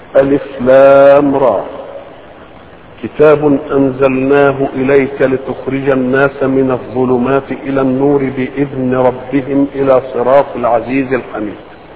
ألف لام را كتاب أنزلناه إليك لتخرج الناس من الظلمات إلى النور بإذن ربهم إلى صراط العزيز الحميد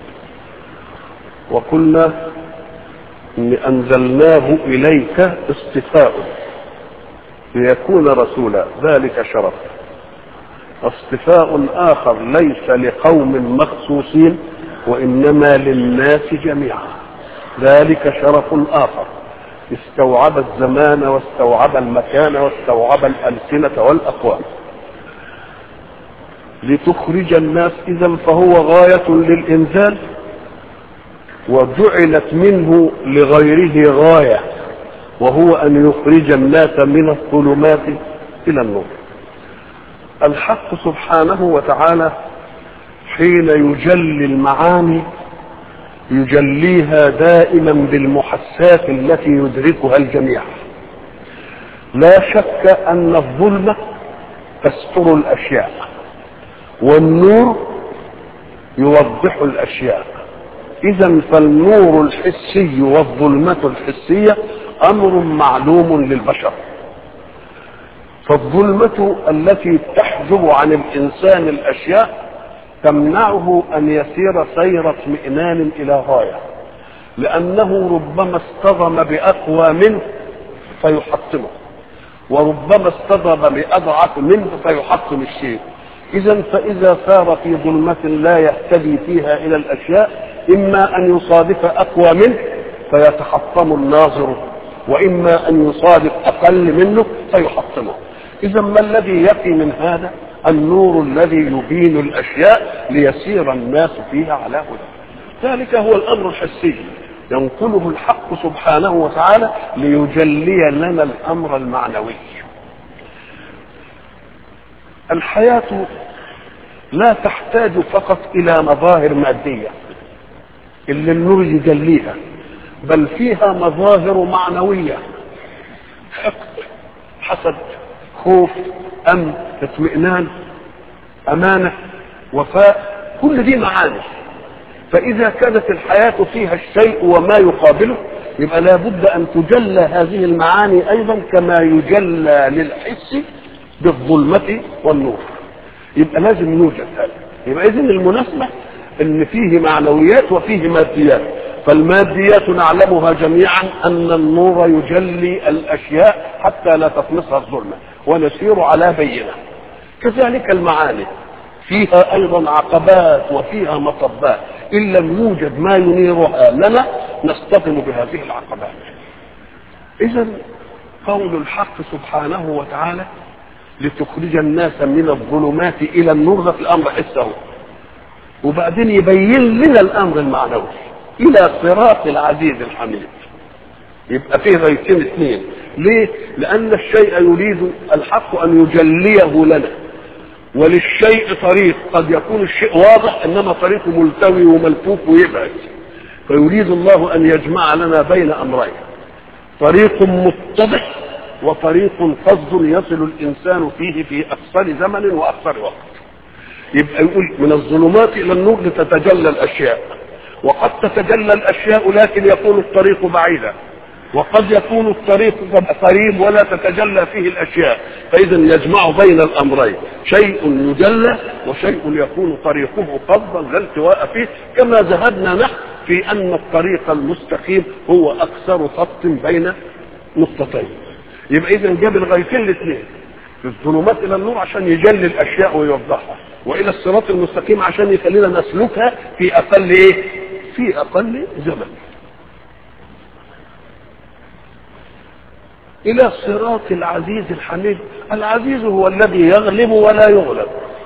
وقلنا إن أنزلناه إليك اصطفاء ليكون رسولا ذلك شرف اصطفاء آخر ليس لقوم مخصوصين وإنما للناس جميعا ذلك شرف آخر استوعب الزمان واستوعب المكان واستوعب الألسنة والأقوال لتخرج الناس إذا فهو غاية للإنزال وجعلت منه لغيره غاية وهو أن يخرج الناس من الظلمات إلى النور الحق سبحانه وتعالى حين يجلي المعاني يجليها دائما بالمحسات التي يدركها الجميع لا شك ان الظلمه تستر الاشياء والنور يوضح الاشياء اذا فالنور الحسي والظلمه الحسيه امر معلوم للبشر فالظلمه التي تحجب عن الانسان الاشياء تمنعه ان يسير سير اطمئنان الى غايه لانه ربما اصطدم باقوى منه فيحطمه وربما اصطدم باضعف منه فيحطم الشيء اذا فاذا سار في ظلمه لا يهتدي فيها الى الاشياء اما ان يصادف اقوى منه فيتحطم الناظر واما ان يصادف اقل منه فيحطمه اذا ما الذي يقي من هذا النور الذي يبين الاشياء ليسير الناس فيها على هدى ذلك هو الامر الحسي ينقله الحق سبحانه وتعالى ليجلي لنا الامر المعنوي الحياه لا تحتاج فقط الى مظاهر ماديه اللي النور يجليها بل فيها مظاهر معنويه حقد حسد خوف امن اطمئنان امانه وفاء كل دي معاني فاذا كانت الحياه فيها الشيء وما يقابله يبقى لابد ان تجلى هذه المعاني ايضا كما يجلى للحس بالظلمه والنور يبقى لازم يوجد هذا يبقى اذن المناسبه ان فيه معنويات وفيه ماديات فالماديات نعلمها جميعا ان النور يجلي الاشياء حتى لا تطمسها الظلمه ونسير على بينه كذلك المعاني فيها ايضا عقبات وفيها مطبات ان لم يوجد ما ينيرها لنا نصطدم بهذه العقبات اذا قول الحق سبحانه وتعالى لتخرج الناس من الظلمات الى النور ده في الامر حسه وبعدين يبين لنا الامر المعنوي الى صراط العزيز الحميد يبقى فيه غايتين اثنين ليه لان الشيء يريد الحق ان يجليه لنا وللشيء طريق قد يكون الشيء واضح انما طريقه ملتوي وملفوف ويبعد فيريد الله ان يجمع لنا بين امرين طريق متضح وطريق فظ يصل الانسان فيه في اقصر زمن واقصر وقت يبقى يقول من الظلمات الى النور لتتجلى الاشياء وقد تتجلى الاشياء لكن يكون الطريق بعيدا وقد يكون الطريق قريب ولا تتجلى فيه الاشياء فاذا يجمع بين الامرين شيء يجلى وشيء يكون طريقه فظا لا التواء فيه كما ذهبنا نحن في ان الطريق المستقيم هو اكثر خط بين نقطتين يبقى اذا جاب الغايتين الاثنين في الظلمات الى النور عشان يجلي الاشياء ويوضحها والى الصراط المستقيم عشان يخلينا نسلكها في اقل ايه في اقل زمن الى الصراط العزيز الحميد العزيز هو الذي يغلب ولا يغلب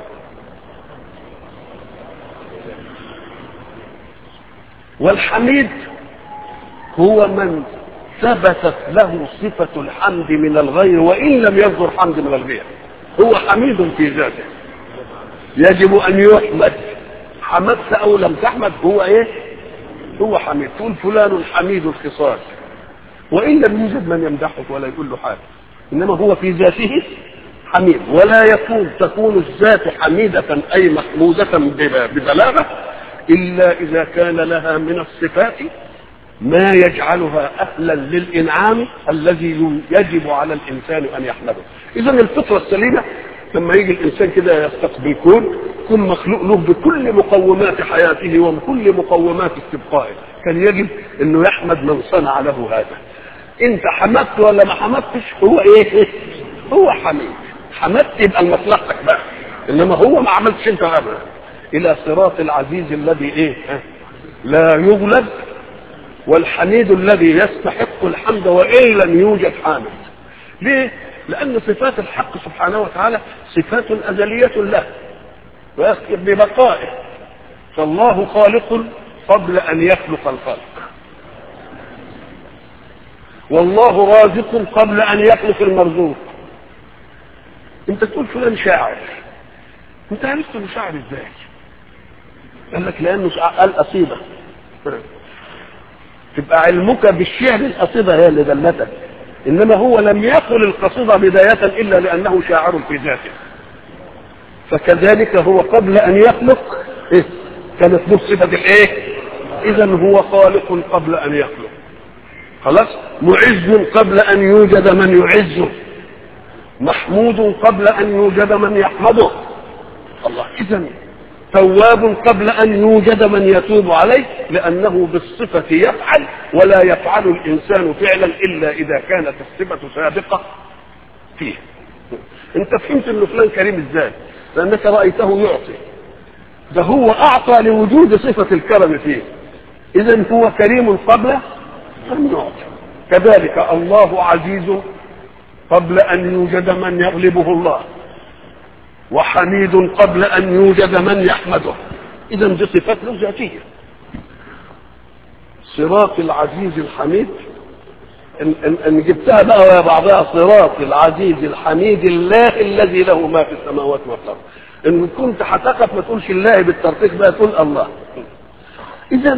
والحميد هو من ثبتت له صفة الحمد من الغير وإن لم يصدر حمد من الغير هو حميد في ذاته يجب أن يحمد حمدت أو لم تحمد هو إيه هو حميد تقول فلان حميد الخصال وإن لم يوجد من يمدحه ولا يقول له حاجة إنما هو في ذاته حميد ولا يكون تكون الذات حميدة أي محمودة ببلاغة إلا إذا كان لها من الصفات ما يجعلها اهلا للانعام الذي يجب على الانسان ان يحمده اذا الفطره السليمه لما يجي الانسان كده يستقبل الكون يكون مخلوق له بكل مقومات حياته وبكل مقومات استبقائه كان يجب انه يحمد من صنع له هذا انت حمدت ولا ما حمدتش هو ايه هو حميد حمدت يبقى لمصلحتك بقى انما هو ما عملتش انت ابدا الى صراط العزيز الذي ايه لا يغلب والحميد الذي يستحق الحمد وان لم يوجد حامد ليه لان صفات الحق سبحانه وتعالى صفات ازليه له ببقائه فالله خالق قبل ان يخلق الخلق والله رازق قبل ان يخلق المرزوق انت تقول فلان شاعر انت عرفت انه شاعر ازاي قال لك لانه قال قصيده تبقى علمك بالشعر القصيده هي اللي دلتك انما هو لم يقل القصيده بدايه الا لانه شاعر في ذاته فكذلك هو قبل ان يخلق إيه؟ كانت له صفه الايه اذا هو خالق قبل ان يخلق خلاص معز قبل ان يوجد من يعزه محمود قبل ان يوجد من يحمده الله اذا تواب قبل ان يوجد من يتوب عليه لانه بالصفه يفعل ولا يفعل الانسان فعلا الا اذا كانت الصفه سابقه فيه انت فهمت ان فلان كريم ازاي لانك رايته يعطي ده هو اعطى لوجود صفه الكرم فيه اذا هو كريم قبل ان يعطي كذلك الله عزيز قبل ان يوجد من يغلبه الله وحميد قبل ان يوجد من يحمده اذا دي صفات له ذاتيه صراط العزيز الحميد ان, إن, إن جبتها بقى ويا بعضها صراط العزيز الحميد الله الذي له ما في السماوات وما في الارض ان كنت هتقف ما تقولش الله بالترتيب بقى تقول الله اذا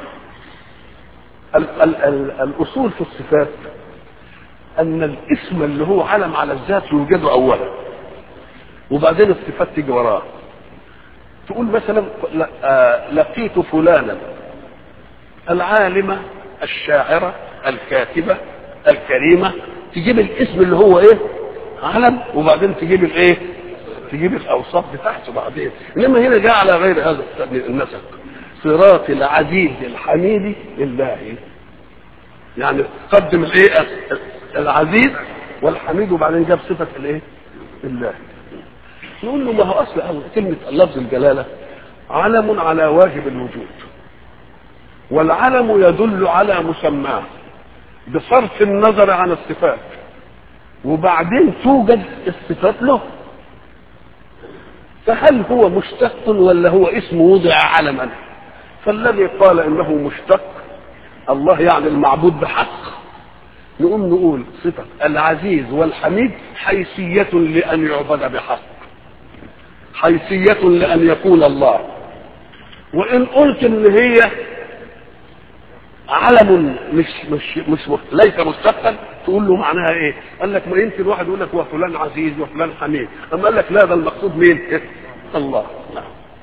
ال ال ال الاصول في الصفات ان الاسم اللي هو علم على الذات يوجد اولا وبعدين الصفات تيجي وراه تقول مثلا لقيت فلانا العالمة الشاعرة الكاتبة الكريمة تجيب الاسم اللي هو ايه علم وبعدين تجيب الايه تجيب الاوصاف بتاعته بعدين انما هنا جاء على غير هذا النسق صراط العزيز الحميد لله يعني قدم الايه العزيز والحميد وبعدين جاب صفه الايه الله نقول له ما هو اصل كلمه لفظ الجلاله علم على واجب الوجود والعلم يدل على مسماه بصرف النظر عن الصفات وبعدين توجد الصفات له فهل هو مشتق ولا هو اسم وضع علما فالذي قال انه مشتق الله يعني المعبود بحق نقوم نقول صفة العزيز والحميد حيثية لأن يعبد بحق حيثية لأن يكون الله وإن قلت إن هي علم مش مش مش ليس مستقبل تقول له معناها ايه؟ قال لك ما يمكن واحد يقول لك وفلان عزيز وفلان حميد، اما قال لك لا ده المقصود مين؟ الله نعم.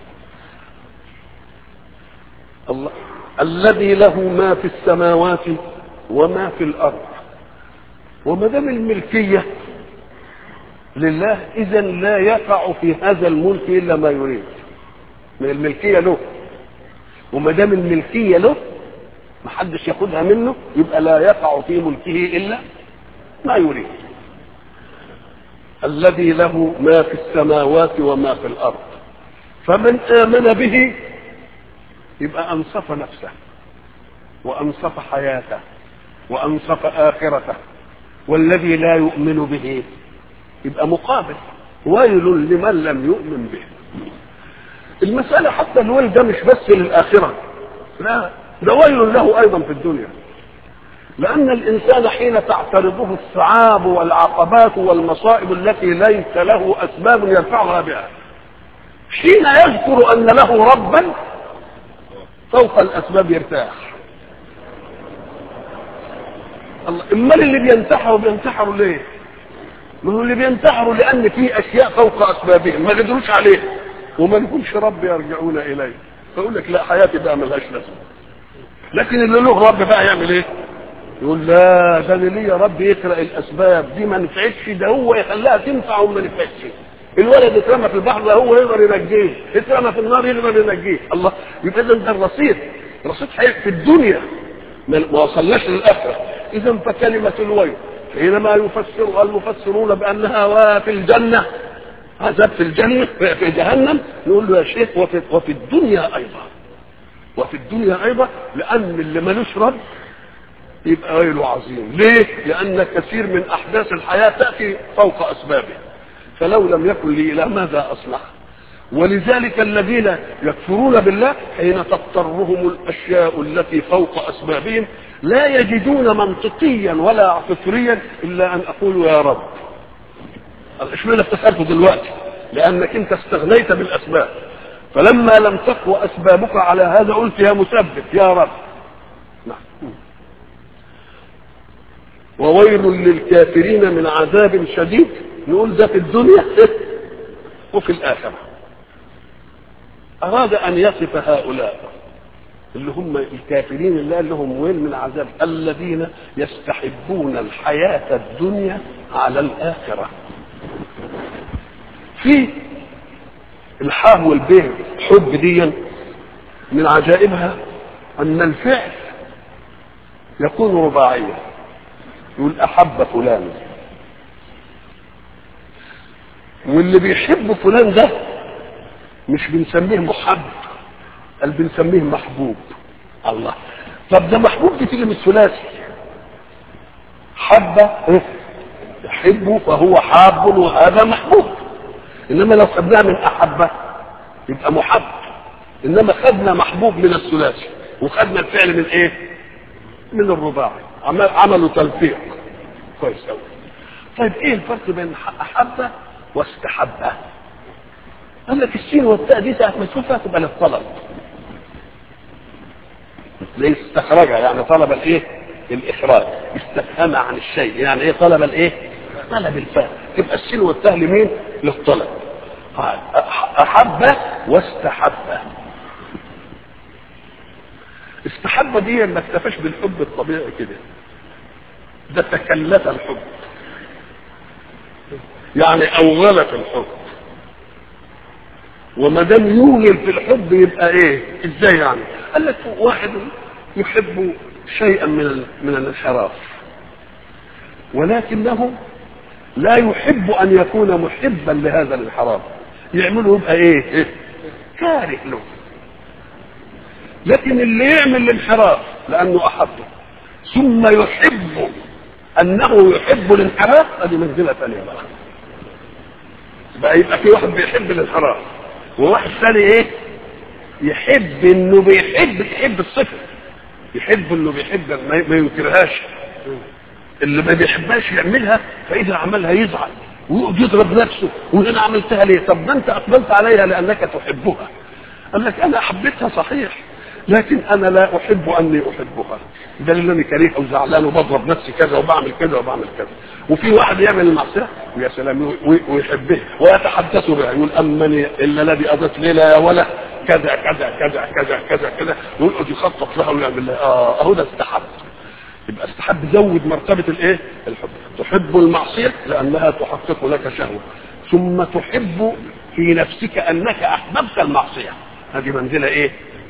الله الذي له ما في السماوات وما في الارض وما دام الملكيه لله اذا لا يقع في هذا الملك الا ما يريد من الملكيه له وما دام الملكيه له ما حدش ياخدها منه يبقى لا يقع في ملكه الا ما يريد الذي له ما في السماوات وما في الارض فمن امن به يبقى انصف نفسه وانصف حياته وانصف اخرته والذي لا يؤمن به يبقى مقابل ويل لمن لم يؤمن به المسألة حتى الويل ده مش بس للآخرة لا ده ويل له أيضا في الدنيا لأن الإنسان حين تعترضه الصعاب والعقبات والمصائب التي ليس له أسباب يرفعها بها حين يذكر أن له ربا فوق الأسباب يرتاح الله امال اللي بينتحروا بينتحروا ليه؟ ما هو اللي بينتحروا لان في اشياء فوق اسبابهم ما قدروش عليها وما لهمش رب يرجعون اليه فيقول لك لا حياتي بقى ملهاش لازمه لكن اللي له رب بقى يعمل ايه يقول لا ده اللي ليه رب يقرا الاسباب دي ما نفعتش ده هو يخليها تنفع وما نفعتش الولد اترمى في البحر ده هو يقدر ينجيه اترمى في النار يقدر ينجيه الله يبقى اذا ده الرصيد الرصيد حقيقي في الدنيا ما وصلناش للاخره اذا فكلمه الويل حينما يفسر المفسرون بانها في الجنه عذاب في الجنه في جهنم نقول له يا شيخ وفي, وفي الدنيا ايضا وفي الدنيا ايضا لان اللي ملوش رب يبقى ويله عظيم ليه لان كثير من احداث الحياه تاتي فوق اسبابه فلو لم يكن لي اله ماذا اصنع ولذلك الذين يكفرون بالله حين تضطرهم الاشياء التي فوق اسبابهم لا يجدون منطقيا ولا فطريا الا ان اقول يا رب اشمعنى افتكرته دلوقتي لانك انت استغنيت بالاسباب فلما لم تقوى اسبابك على هذا قلت يا مثبت يا رب نعم وويل للكافرين من عذاب شديد نقول ده في الدنيا وفي الآخرة أراد أن يصف هؤلاء اللي هم الكافرين اللي قال لهم ويل من عذاب الذين يستحبون الحياة الدنيا على الآخرة في الحاء والبيه حب دي من عجائبها أن الفعل يكون رباعيا يقول أحب فلان واللي بيحب فلان ده مش بنسميه محب قال بنسميه محبوب الله طب ده محبوب دي تيجي من الثلاثي حب يحبه فهو حاب وهذا محبوب انما لو خدناها من احبه يبقى محب انما خدنا محبوب من الثلاثي وخدنا الفعل من ايه من الرباعي عمل عملوا تلفيق كويس قوي طيب ايه الفرق بين احبه واستحبه قال لك السين والتاء دي ساعه ما تشوفها تبقى للطلب زي استخرجها يعني طلب الايه الاخراج استفهم عن الشيء يعني ايه طلب الايه طلب الفهم تبقى السين والتاء لمين للطلب احب واستحب استحب دي ما اكتفاش بالحب الطبيعي كده ده تكلف الحب يعني اوغل في الحب وما دام يوغل في الحب يبقى ايه ازاي يعني قال لك واحد يحب شيئا من من الانحراف ولكنه لا يحب ان يكون محبا لهذا الانحراف يعمله يبقى ايه, إيه؟ كاره له لكن اللي يعمل الانحراف لانه احبه ثم يحب انه يحب الانحراف هذه منزله ثانيه بقى بقى يبقى في واحد بيحب الانحراف وواحد ثاني ايه يحب انه بيحب يحب الصفه يحب انه بيحب ما ينكرهاش اللي ما بيحبهاش يعملها فاذا عملها يزعل ويقعد يضرب نفسه وانا عملتها ليه طب ما انت اقبلت عليها لانك تحبها قال لك انا حبيتها صحيح لكن انا لا احب اني احبها ده اللي انا كريه وزعلان وبضرب نفسي كذا وبعمل كذا وبعمل كذا وفي واحد يعمل المعصيه ويا سلام ويحبها ويتحدث بها يقول امني الا الذي قضت ليله يا ولا كذا كذا كذا كذا كذا كذا ويقعد يخطط لها ويعمل لها اه اهو ده استحب يبقى استحب زود مرتبه الايه؟ الحب تحب المعصيه لانها تحقق لك شهوه ثم تحب في نفسك انك احببت المعصيه هذه منزله ايه؟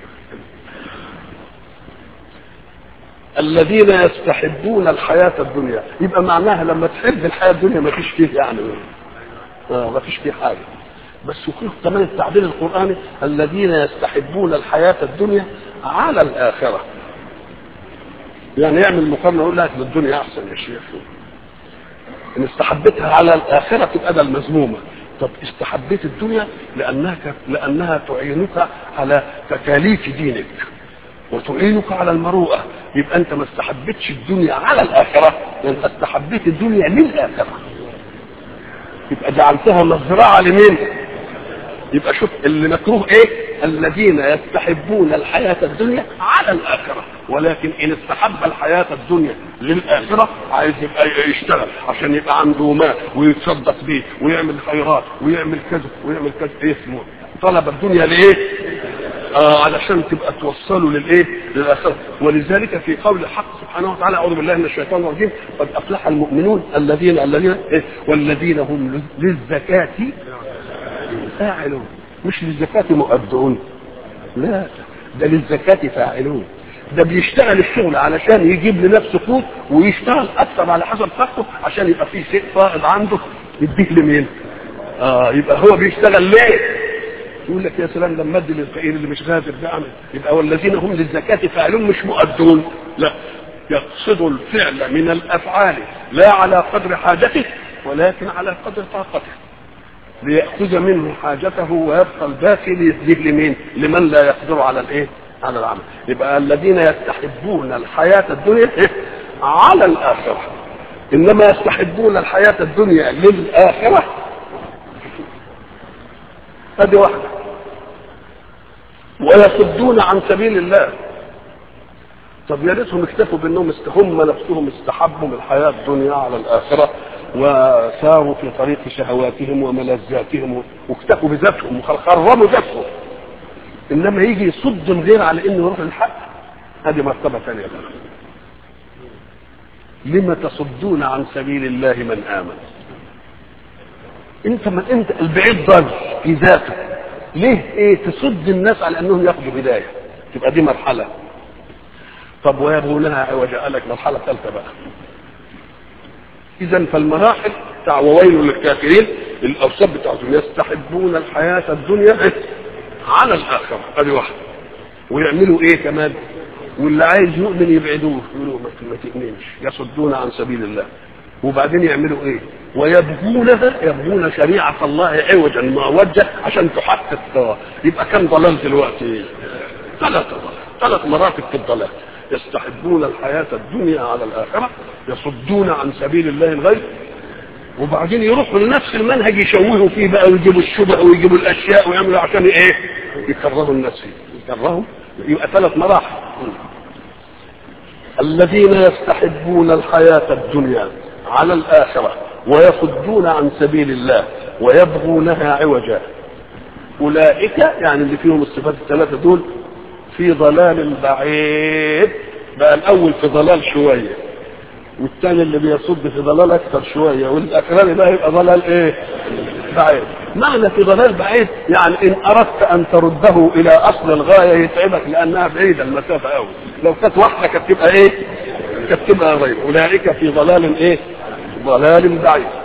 الذين يستحبون الحياة الدنيا يبقى معناها لما تحب الحياة الدنيا ما فيش فيه يعني آه ما فيش فيه حاجة بس شوف كمان التعبير القرآني الذين يستحبون الحياة الدنيا على الآخرة يعني يعمل مقارنة يقول لك الدنيا أحسن يا شيخ إن استحبتها على الآخرة تبقى ده المذمومة طب استحبيت الدنيا لأنها لأنها تعينك على تكاليف دينك وتعينك على المروءة يبقى انت ما استحبتش الدنيا على الآخرة انت استحبيت الدنيا للآخرة يبقى جعلتها مزرعة لمين يبقى شوف اللي مكروه ايه الذين يستحبون الحياة الدنيا على الآخرة ولكن إن استحب الحياة الدنيا للآخرة عايز يبقى يشتغل عشان يبقى عنده مال ويتصدق بيه ويعمل خيرات ويعمل كذا ويعمل كذا ايه اسمه طلب الدنيا لإيه؟ اه علشان تبقى توصلوا للايه للاخره ولذلك في قول الحق سبحانه وتعالى اعوذ بالله من الشيطان الرجيم قد افلح المؤمنون الذين الذين إيه؟ والذين هم للزكاه فاعلون مش للزكاه مؤدون لا ده للزكاه فاعلون ده بيشتغل الشغل علشان يجيب لنفسه قوت ويشتغل اكثر على حسب طاقته عشان يبقى فيه شيء فائض عنده يديه لمين؟ اه يبقى هو بيشتغل ليه؟ يقول لك يا سلام لما ادي للفقير اللي مش غادر ده اعمل يبقى والذين هم للزكاه فاعلون مش مؤدون لا يقصد الفعل من الافعال لا على قدر حاجته ولكن على قدر طاقته ليأخذ منه حاجته ويبقى الباقي ليهديه لمين؟ لمن لا يقدر على الايه؟ على العمل يبقى الذين يستحبون الحياة الدنيا على الآخرة إنما يستحبون الحياة الدنيا للآخرة هذه واحدة ويصدون عن سبيل الله طب يا ريتهم اكتفوا بانهم است- هم نفسهم استحبوا من الحياه الدنيا على الاخره وساروا في طريق شهواتهم وملذاتهم واكتفوا بذاتهم وخرموا ذاتهم انما يجي يصد الغير على انه يروح للحق هذه مرتبه ثانيه بقى لم تصدون عن سبيل الله من امن انت من انت البعيد ضل في ذاته ليه ايه تصد الناس على انهم ياخذوا هدايه تبقى دي مرحله طب ويبغونها عوجا قال لك مرحله ثالثه بقى اذا فالمراحل بتاع وويل للكافرين الاوصاف بتاعتهم يستحبون الحياه الدنيا على الاخره ادي واحده ويعملوا ايه كمان واللي عايز يؤمن يبعدوه يقولوا ما ما تؤمنش يصدون عن سبيل الله وبعدين يعملوا ايه ويبغونها يبغون شريعة الله عوجا معوجة عشان تحقق الثواب يبقى كم ضلال دلوقتي ثلاث ضلال ثلاث مراتب في الضلال يستحبون الحياة الدنيا على الآخرة يصدون عن سبيل الله الغير وبعدين يروحوا لنفس المنهج يشوهوا فيه بقى ويجيبوا الشبه ويجيبوا الاشياء ويعملوا عشان ايه؟ يكرهوا الناس فيه يكرهوا يبقى ثلاث مراحل الذين يستحبون الحياة الدنيا على الآخرة ويصدون عن سبيل الله ويبغونها عوجا أولئك يعني اللي فيهم الصفات الثلاثة دول في ضلال بعيد بقى الأول في ضلال شوية والثاني اللي بيصد في ضلال أكثر شوية والأخراني ده يبقى ضلال إيه؟ بعيد معنى في ضلال بعيد يعني إن أردت أن ترده إلى أصل الغاية يتعبك لأنها بعيدة المسافة أوي لو كانت واحدة كانت تبقى إيه؟ كانت تبقى غير أولئك في ضلال إيه؟ ضلال بعيد